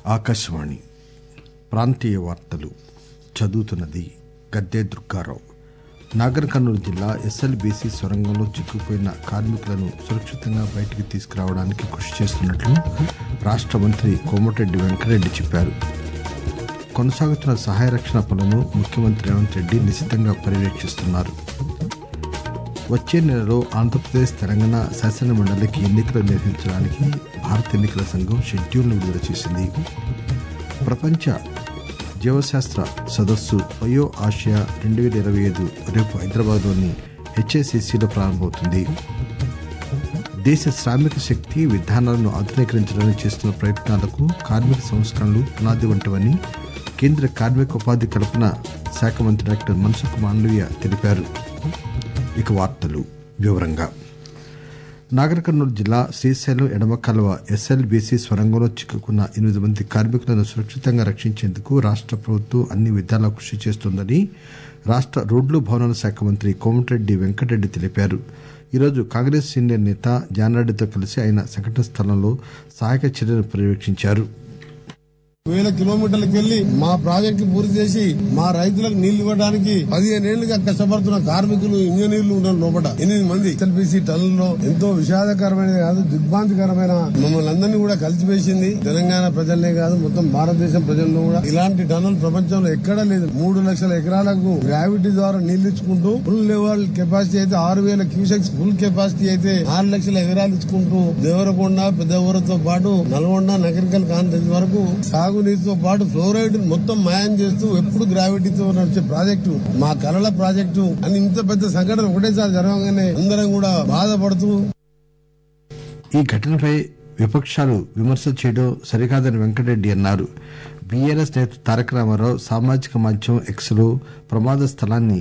ఆకాశవాణి ప్రాంతీయ వార్తలు చదువుతున్నది గద్దే దుర్గారావు నాగర్ కర్నూలు జిల్లా ఎస్ఎల్బీసీ సొరంగంలో చిక్కుకుపోయిన కార్మికులను సురక్షితంగా బయటికి తీసుకురావడానికి కృషి చేస్తున్నట్లు రాష్ట మంత్రి కోమటిరెడ్డి వెంకటరెడ్డి చెప్పారు కొనసాగుతున్న సహాయ రక్షణ పనులను ముఖ్యమంత్రి రేవంత్ రెడ్డి నిశితంగా పర్యవేక్షిస్తున్నారు వచ్చే నెలలో ఆంధ్రప్రదేశ్ తెలంగాణ శాసన మండలికి ఎన్నికలు నిర్వహించడానికి భారత ఎన్నికల సంఘం షెడ్యూల్ను విడుదల చేసింది ప్రపంచ జీవశాస్త్ర సదస్సు వయో ఆసియా రెండు వేల ఇరవై ఐదు రేపు హైదరాబాద్లోని హెచ్ఏసిసిలో ప్రారంభమవుతుంది దేశ శ్రామిక శక్తి విధానాలను ఆధునీకరించడానికి చేస్తున్న ప్రయత్నాలకు కార్మిక సంస్కరణలు పునాది వంటివని కేంద్ర కార్మిక ఉపాధి కల్పన శాఖ మంత్రి డాక్టర్ మన్సుఖ్ మాండవీయ తెలిపారు ఇక వార్తలు వివరంగా నాగర్ కర్నూలు జిల్లా శ్రీశైలం ఎడమ కాలువ ఎస్ఎల్బీసీ స్వరంగంలో చిక్కుకున్న ఎనిమిది మంది కార్మికులను సురక్షితంగా రక్షించేందుకు రాష్ట ప్రభుత్వం అన్ని విధాలా కృషి చేస్తోందని రాష్ట రోడ్లు భవనాల శాఖ మంత్రి కోమటిరెడ్డి వెంకటరెడ్డి తెలిపారు ఈరోజు కాంగ్రెస్ సీనియర్ నేత జానారెడ్డితో కలిసి ఆయన సంఘటన స్థలంలో సహాయక చర్యలను పర్యవేక్షించారు వేల కిలోమీటర్లకు వెళ్లి మా ప్రాజెక్టు పూర్తి చేసి మా రైతులకు నీళ్లు ఇవ్వడానికి పదిహేను ఏళ్లుగా కష్టపడుతున్న కార్మికులు ఇంజనీర్లు ఉన్నారు లోపల ఎనిమిది మంది ఎస్ఎల్బీసీ టన్నుల్లో ఎంతో విషాదకరమైన కాదు దిగ్భ్రాంతికరమైన మమ్మల్ని అందరినీ కూడా కలిసివేసింది తెలంగాణ ప్రజలనే కాదు మొత్తం భారతదేశం ప్రజలను కూడా ఇలాంటి టన్నులు ప్రపంచంలో ఎక్కడా లేదు మూడు లక్షల ఎకరాలకు గ్రావిటీ ద్వారా నీళ్లు ఇచ్చుకుంటూ ఫుల్ లెవెల్ కెపాసిటీ అయితే ఆరు వేల క్యూసెక్స్ ఫుల్ కెపాసిటీ అయితే ఆరు లక్షల ఎకరాలు ఇచ్చుకుంటూ దేవరకొండ పెద్ద ఊరతో పాటు నల్గొండ నగరికల్ కాంట్రీ వరకు సాగునీటితో పాటు ఫ్లోరైడ్ మొత్తం మాయం చేస్తూ ఎప్పుడు గ్రావిటీతో నడిచే ప్రాజెక్టు మా కలల ప్రాజెక్టు అని ఇంత పెద్ద సంఘటన ఒకటేసారి జరగగానే అందరం కూడా బాధపడుతూ ఈ ఘటనపై విపక్షాలు విమర్శలు చేయడం సరికాదని వెంకటరెడ్డి అన్నారు బీఆర్ఎస్ నేత తారక రామారావు సామాజిక మాధ్యమం ఎక్స్ లో ప్రమాద స్థలాన్ని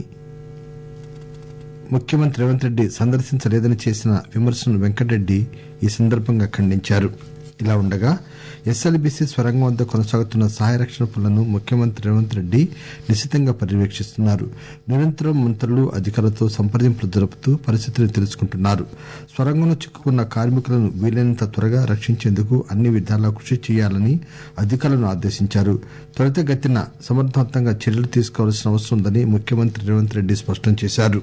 ముఖ్యమంత్రి రేవంత్ రెడ్డి సందర్శించలేదని చేసిన విమర్శను వెంకటరెడ్డి ఈ సందర్భంగా ఖండించారు ఇలా ఉండగా ఎస్ఎల్బీసీ స్వరంగం వద్ద కొనసాగుతున్న సహాయ రక్షణ పనులను ముఖ్యమంత్రి రేవంత్ రెడ్డి నిశితంగా పర్యవేక్షిస్తున్నారు నిరంతరం మంత్రులు అధికారులతో సంప్రదింపులు జరుపుతూ పరిస్థితిని తెలుసుకుంటున్నారు స్వరంగంలో చిక్కుకున్న కార్మికులను వీలైనంత త్వరగా రక్షించేందుకు అన్ని విధాలా కృషి చేయాలని అధికారులను ఆదేశించారు త్వరితగతిన సమర్థవంతంగా చర్యలు తీసుకోవాల్సిన అవసరం ఉందని ముఖ్యమంత్రి రేవంత్ రెడ్డి స్పష్టం చేశారు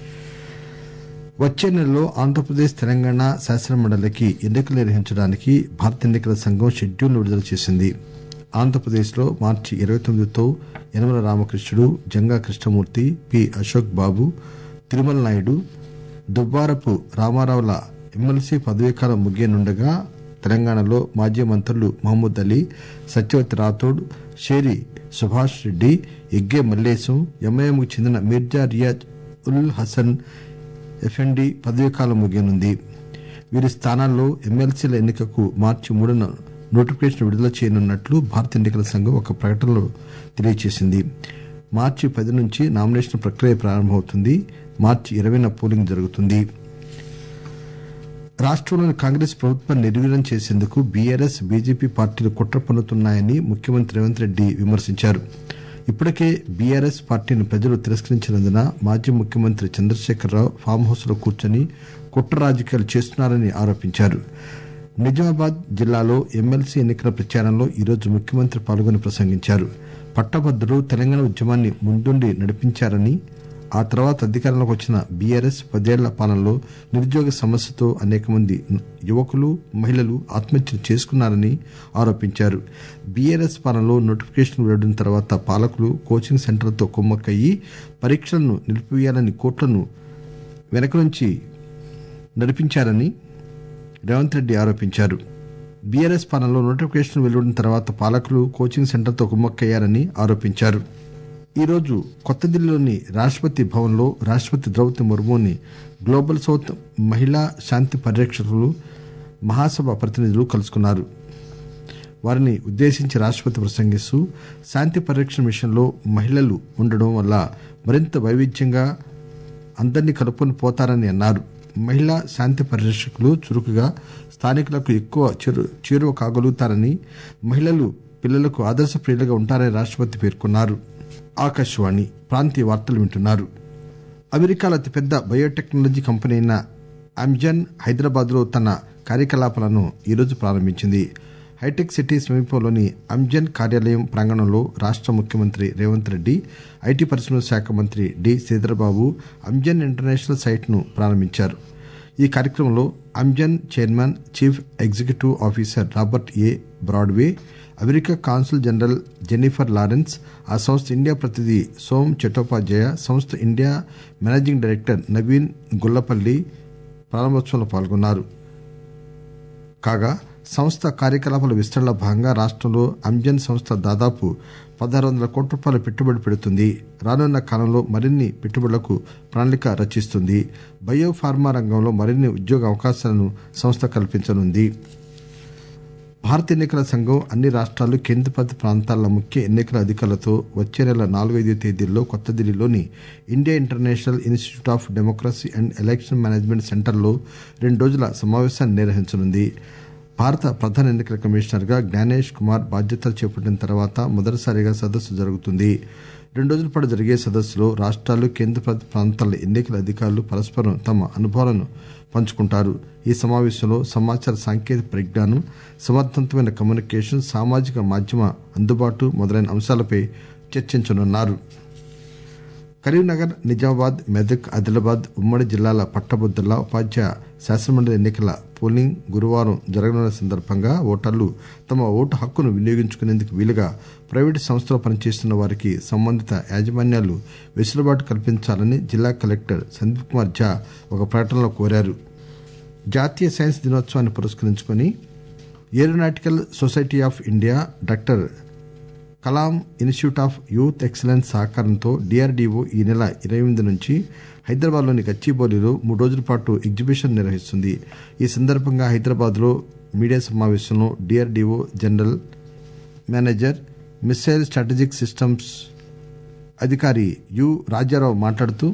వచ్చే నెలలో ఆంధ్రప్రదేశ్ తెలంగాణ శాసనమండలికి ఎన్నికలు నిర్వహించడానికి భారత ఎన్నికల సంఘం షెడ్యూల్ను విడుదల చేసింది ఆంధ్రప్రదేశ్లో మార్చి ఇరవై తొమ్మిదితో యనమల రామకృష్ణుడు జంగా కృష్ణమూర్తి పి అశోక్ బాబు తిరుమల నాయుడు దుబ్బారపు రామారావుల ఎమ్మెల్సీ పదవీకాలం ముగియనుండగా తెలంగాణలో మాజీ మంత్రులు మహమూద్ అలీ సత్యవతి రాథోడ్ షేరి సుభాష్ రెడ్డి ఎగ్గే మల్లేశం ఎంఐఎంకు చెందిన మిర్జా రియాజ్ ఉల్ హసన్ ఎఫ్ఎండి పదవీకాలం ముగియనుంది వీరి స్థానాల్లో ఎమ్మెల్సీల ఎన్నికకు మార్చి మూడున నోటిఫికేషన్ విడుదల చేయనున్నట్లు భారత ఎన్నికల సంఘం ఒక ప్రకటనలో తెలియజేసింది మార్చి పది నుంచి నామినేషన్ ప్రక్రియ ప్రారంభమవుతుంది మార్చి ఇరవైన పోలింగ్ జరుగుతుంది రాష్టంలోని కాంగ్రెస్ ప్రభుత్వాన్ని నిర్వీర్యం చేసేందుకు బీఆర్ఎస్ బీజేపీ పార్టీలు కుట్ర పన్నుతున్నాయని ముఖ్యమంత్రి రేవంత్ రెడ్డి విమర్శించారు ఇప్పటికే బీఆర్ఎస్ పార్టీని ప్రజలు తిరస్కరించినందున మాజీ ముఖ్యమంత్రి చంద్రశేఖరరావు ఫామ్ హౌస్ లో కూర్చొని కుట్ర రాజకీయాలు చేస్తున్నారని ఆరోపించారు నిజామాబాద్ జిల్లాలో ఎమ్మెల్సీ ఎన్నికల ప్రచారంలో ఈరోజు ముఖ్యమంత్రి పాల్గొని ప్రసంగించారు పట్టభద్రులు తెలంగాణ ఉద్యమాన్ని ముందుండి నడిపించారని ఆ తర్వాత అధికారంలోకి వచ్చిన బీఆర్ఎస్ పదేళ్ల పాలనలో నిరుద్యోగ సమస్యతో అనేక మంది యువకులు మహిళలు ఆత్మహత్యలు చేసుకున్నారని ఆరోపించారు బీఆర్ఎస్ పాలనలో నోటిఫికేషన్ వెలువడిన తర్వాత పాలకులు కోచింగ్ సెంటర్లతో కుమ్మక్కయ్యి పరీక్షలను నిలిపివేయాలని కోర్టులను వెనక నుంచి నడిపించారని రేవంత్ రెడ్డి ఆరోపించారు బీఆర్ఎస్ పాలనలో నోటిఫికేషన్ వెలువడిన తర్వాత పాలకులు కోచింగ్ సెంటర్తో కుమ్మక్కయ్యారని ఆరోపించారు ఈరోజు కొత్త ఢిల్లీలోని రాష్టపతి భవన్లో రాష్టపతి ద్రౌపది ముర్ముని గ్లోబల్ సౌత్ మహిళా శాంతి పరిరక్షకులు మహాసభ ప్రతినిధులు కలుసుకున్నారు వారిని ఉద్దేశించి రాష్టపతి ప్రసంగిస్తూ శాంతి పరిరక్షణ విషయంలో మహిళలు ఉండడం వల్ల మరింత వైవిధ్యంగా అందరినీ కలుపుకొని పోతారని అన్నారు మహిళా శాంతి పరిరక్షకులు చురుకుగా స్థానికులకు ఎక్కువ చేరువ కాగలుగుతారని మహిళలు పిల్లలకు ఆదర్శప్రియులుగా ఉంటారని రాష్టపతి పేర్కొన్నారు ఆకాశవాణి ప్రాంతీయ వార్తలు వింటున్నారు అమెరికాలో అతిపెద్ద బయోటెక్నాలజీ కంపెనీ అయిన అమ్జన్ హైదరాబాద్ లో తన కార్యకలాపాలను ఈరోజు ప్రారంభించింది హైటెక్ సిటీ సమీపంలోని అంజన్ కార్యాలయం ప్రాంగణంలో రాష్ట ముఖ్యమంత్రి రేవంత్ రెడ్డి ఐటీ పరిశ్రమల శాఖ మంత్రి D Sridharbabu Amgen international site ను ప్రారంభించారు ఈ కార్యక్రమంలో Amgen chairman chief executive officer Robert A Bradway America consul general Jennifer Lawrence ఆ సంస్థ ఇండియా ప్రతినిధి సోమ్ చట్టోపాధ్యాయ సంస్థ India managing director Naveen Gullapalli ప్రారంభోత్సవంలో పాల్గొన్నారు కాగా సంస్థ కార్యకలాపాల విస్తరణలో భాగంగా రాష్టంలో అంజన్ సంస్థ దాదాపు పదహారు వందల కోట్ల రూపాయల పెట్టుబడి పెడుతుంది రానున్న కాలంలో మరిన్ని పెట్టుబడులకు ప్రణాళిక రచిస్తుంది బయో ఫార్మా రంగంలో మరిన్ని ఉద్యోగ అవకాశాలను సంస్థ కల్పించనుంది భారత ఎన్నికల సంఘం అన్ని రాష్ట్రాలు కేంద్రపాలిత ప్రాంతాల ముఖ్య ఎన్నికల అధికారులతో వచ్చే నెల నాలుగైదు తేదీల్లో కొత్త ఢిల్లీలోని India international institute of democracy and election management సెంటర్లో రెండు రోజుల సమావేశాన్ని నిర్వహించనుంది భారత ప్రధాన ఎన్నికల కమిషనర్ గా జ్ఞానేష్ కుమార్ బాధ్యతలు చేపట్టిన తర్వాత మొదటిసారిగా సదస్సు జరుగుతుంది రెండు రోజుల పాటు జరిగే సదస్సులో రాష్ట్రాలు కేంద్రపాలిత ప్రాంతాల ఎన్నికల అధికారులు పరస్పరం తమ అనుభవాలను పంచుకుంటారు ఈ సమావేశంలో సమాచార సాంకేతిక పరిజ్ఞానం సమర్థవంతమైన కమ్యూనికేషన్ సామాజిక మాధ్యమ అందుబాటు మొదలైన అంశాలపై చర్చించనున్నారు కరీంనగర్ నిజామాబాద్ మెదక్ ఆదిలాబాద్ ఉమ్మడి జిల్లాల పట్టభద్రుల ఉపాధ్యాయ శాసనమండలి ఎన్నికల పోలింగ్ గురువారం జరగనున్న సందర్భంగా ఓటర్లు తమ ఓటు హక్కును వినియోగించుకునేందుకు వీలుగా ప్రైవేటు సంస్థలో పనిచేస్తున్న వారికి సంబంధిత యాజమాన్యాలు వెసులుబాటు కల్పించాలని జిల్లా కలెక్టర్ సందీప్ కుమార్ ఝా ఒక ప్రకటనలో కోరారు జాతీయ సైన్స్ దినోత్సవాన్ని పురస్కరించుకుని aeronautical society of India doctor Kalam institute of youth excellence సహకారంతో డిఆర్డీఓ ఈ నెల ఇరవై ఎనిమిది నుంచి హైదరాబాద్లోని గచ్చిబౌలిలో మూడు రోజుల పాటు ఎగ్జిబిషన్ నిర్వహిస్తుంది ఈ సందర్భంగా హైదరాబాద్లో మీడియా సమావేశంలో DRDO general manager missile strategic systems అధికారి యు రాజారావు మాట్లాడుతూ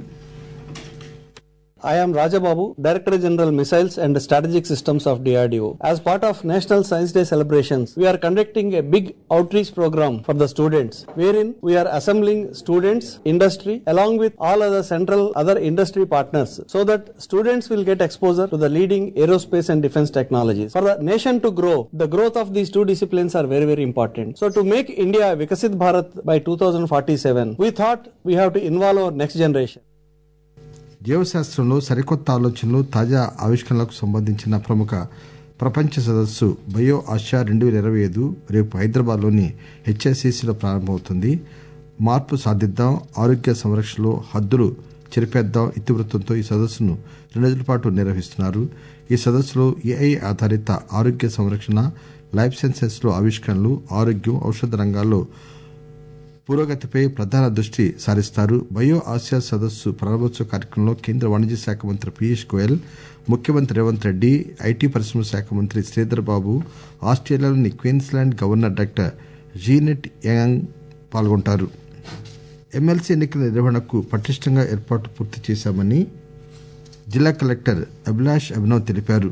I am Rajababu, Director General Missiles and Strategic Systems of DRDO. As part of National Science Day celebrations, we are conducting a big outreach program for the students, wherein we are assembling students, industry, along with all other central other industry partners, so that students will get exposure to the leading aerospace and defense technologies. For the nation to grow, the growth of these two disciplines are very, very important. So to make India Vikasit Bharat by 2047, we thought we have to involve our next generation. జీవశాస్త్రంలో సరికొత్త ఆలోచనలు తాజా ఆవిష్కరణలకు సంబంధించిన ప్రముఖ ప్రపంచ సదస్సు bio Asia రెండు వేల ఇరవై ఐదు రేపు హైదరాబాద్లోని హెచ్ఎస్సిసిలో ప్రారంభమవుతుంది మార్పు సాధిద్దాం ఆరోగ్య సంరక్షణలో హద్దులు చెరిపేద్దాం ఇతివృత్తంతో ఈ సదస్సును రెండు రోజుల పాటు నిర్వహిస్తున్నారు ఈ సదస్సులో ఏఐ ఆధారిత ఆరోగ్య సంరక్షణ లైఫ్ సైన్సెస్ లో ఆవిష్కరణలు ఆరోగ్యం ఔషధ రంగాల్లో పురోగతిపై ప్రధాన దృష్టి సారిస్తారు బయో ఆసియా సదస్సు ప్రారంభోత్సవ కార్యక్రమంలో కేంద్ర వాణిజ్య శాఖ మంత్రి పీయూష్ గోయల్ ముఖ్యమంత్రి రేవంత్ రెడ్డి ఐటీ పరిశ్రమల శాఖ మంత్రి శ్రీధర్ బాబు ఆస్ట్రేలియాలోని Queensland governor doctor Jeannette Young పాల్గొంటారు ఎమ్మెల్సీ ఎన్నికల నిర్వహణకు పటిష్టంగా ఏర్పాట్లు పూర్తి చేశామని జిల్లా కలెక్టర్ అభిలాష్ అభినవ్ తెలిపారు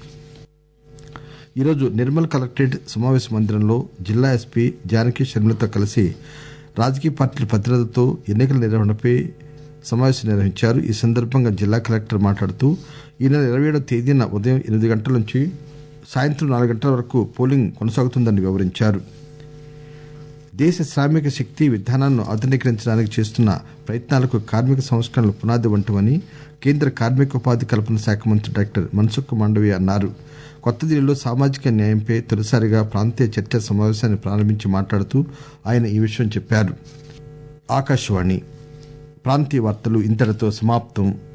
ఈరోజు నిర్మల్ కలెక్టరేట్ సమావేశ మందిరంలో జిల్లా ఎస్పీ జానకి షర్మిలతో కలిసి రాజకీయ పార్టీల ప్రతినిధులతో ఎన్నికల నిర్వహణపై సమావేశం నిర్వహించారు ఈ సందర్భంగా జిల్లా కలెక్టర్ మాట్లాడుతూ ఈ నెల ఇరవై ఏడవ తేదీన ఉదయం ఎనిమిది గంటల నుంచి సాయంత్రం నాలుగు గంటల వరకు పోలింగ్ కొనసాగుతుందని వివరించారు దేశ శ్రామిక శక్తి విధానాన్ని ఆధునీకరించడానికి చేస్తున్న ప్రయత్నాలకు కార్మిక సంస్కరణలు పునాది వంటివని కేంద్ర కార్మిక ఉపాధి కల్పన శాఖ మంత్రి డాక్టర్ మన్సుఖ్ మాండవీయ అన్నారు కొత్త ఢిల్లీలో సామాజిక న్యాయంపై తొలిసారిగా ప్రాంతీయ చర్చా సమావేశాన్ని ప్రారంభించి మాట్లాడుతూ ఆయన ఈ విషయం చెప్పారు ఆకాశవాణి ప్రాంతీయ వార్తలు ఇంతటితో సమాప్తం